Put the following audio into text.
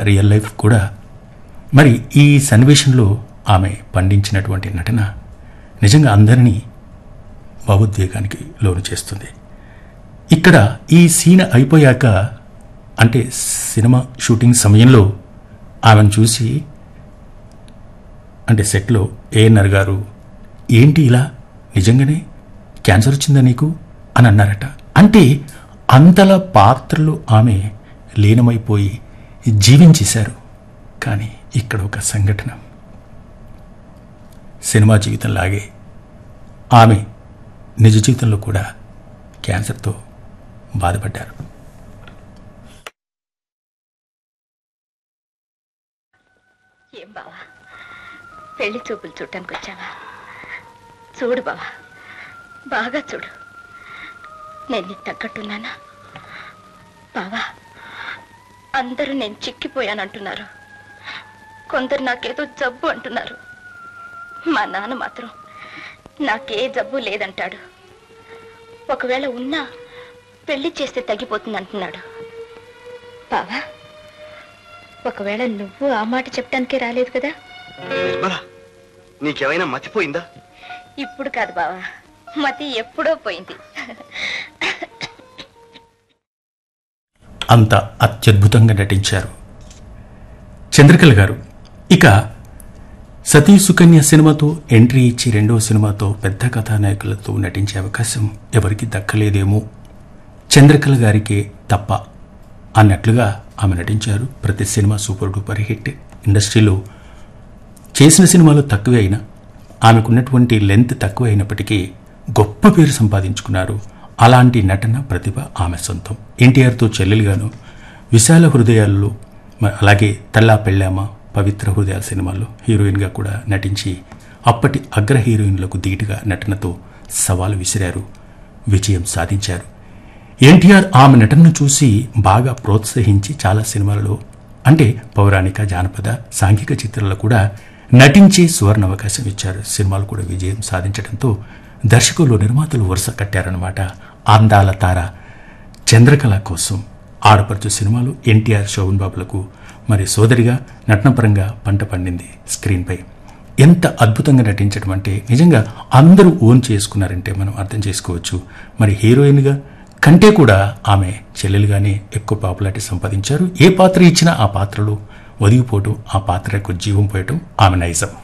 real life కూడా మరి ఈ సన్నివేశంలో ఆమె పండించినటువంటి నటన నిజంగా అందరినీ భావోద్వేగానికి లోను చేస్తుంది ఇక్కడ ఈ సీన్ అయిపోయాక అంటే సినిమా షూటింగ్ సమయంలో ఆమెను చూసి అంటే సెట్లో ఏఎన్ఆర్ గారు ఏంటి ఇలా నిజంగానే క్యాన్సర్ వచ్చిందా నీకు అని అన్నారట అంటే అంతలా పాత్రలో ఆమె లీనమైపోయి జీవించేశారు కానీ ఇక్కడ ఒక సంఘటన సినిమా జీవితంలాగే ఆమె నిజ జీవితంలో కూడా క్యాన్సర్తో బాధపడ్డారు ఏం బావా పెళ్లి చూపులు చూడటానికి వచ్చావా చూడు బావా బాగా చూడు నేను నీకు తగ్గట్టున్నానా బావా అందరూ నేను చిక్కిపోయానంటున్నారు కొందరు నాకేదో జబ్బు అంటున్నారు మా నాన్న మాత్రం నాకే జబ్బు లేదంటాడు ఒకవేళ ఉన్నా పెళ్లి చేస్తే తగ్గిపోతుంది అంటున్నాడు బావా ఒకవేళ నువ్వు ఆ మాట చెప్పడానికే రాలేదు కదా నిర్మల నీకేమైనా మతిపోయిందా ఇప్పుడు కాదు బావా మతి ఎప్పుడో పోయింది అంత అత్యద్భుతంగా నటించారు చంద్రకళ గారు ఇక సతీ సుకన్య సినిమాతో ఎంట్రీ ఇచ్చి రెండవ సినిమాతో పెద్ద కథానాయకులతో నటించే అవకాశం ఎవరికి దక్కలేదేమో చంద్రకళ గారికే తప్ప అన్నట్లుగా ఆమె నటించారు ప్రతి సినిమా సూపర్ డూపర్ హిట్ ఇండస్ట్రీలో చేసిన సినిమాలు తక్కువే అయినా ఆమెకున్నటువంటి లెంత్ తక్కువ అయినప్పటికీ గొప్ప పేరు సంపాదించుకున్నారు అలాంటి నటన ప్రతిభ ఆమె సొంతం ఎన్టీఆర్తో చెల్లెలుగాను విశాల హృదయాల్లో మ- అలాగే తల్లా పెళ్ళామ పవిత్ర హృదయాల సినిమాల్లో హీరోయిన్గా కూడా నటించి అప్పటి అగ్ర హీరోయిన్లకు ధీటుగా నటనతో సవాలు విసిరారు విజయం సాధించారు ఎన్టీఆర్ ఆమె నటనను చూసి బాగా ప్రోత్సహించి చాలా సినిమాలలో అంటే పౌరాణిక జానపద సాంఘిక చిత్రాల్లో కూడా నటించి సువర్ణ అవకాశం ఇచ్చారు సినిమాలు కూడా విజయం సాధించడంతో దర్శకులు నిర్మాతలు వరుస కట్టారన్నమాట అందాల తార చంద్రకళ కోసం ఆడపడుచు సినిమాలు ఎన్టీఆర్ శోభన్ బాబులకు మరి సోదరిగా నటనపరంగా పంట పండింది స్క్రీన్పై ఎంత అద్భుతంగా నటించడం అంటే నిజంగా అందరూ ఓన్ చేసుకున్నారంటే మనం అర్థం చేసుకోవచ్చు మరి హీరోయిన్గా కంటే కూడా ఆమె చెల్లెలుగానే ఎక్కువ పాపులారిటీ సంపాదించారు ఏ పాత్ర ఇచ్చినా ఆ పాత్రలో ఒదిగిపోవటం ఆ పాత్రకు జీవం పోయటం ఆమె నైజం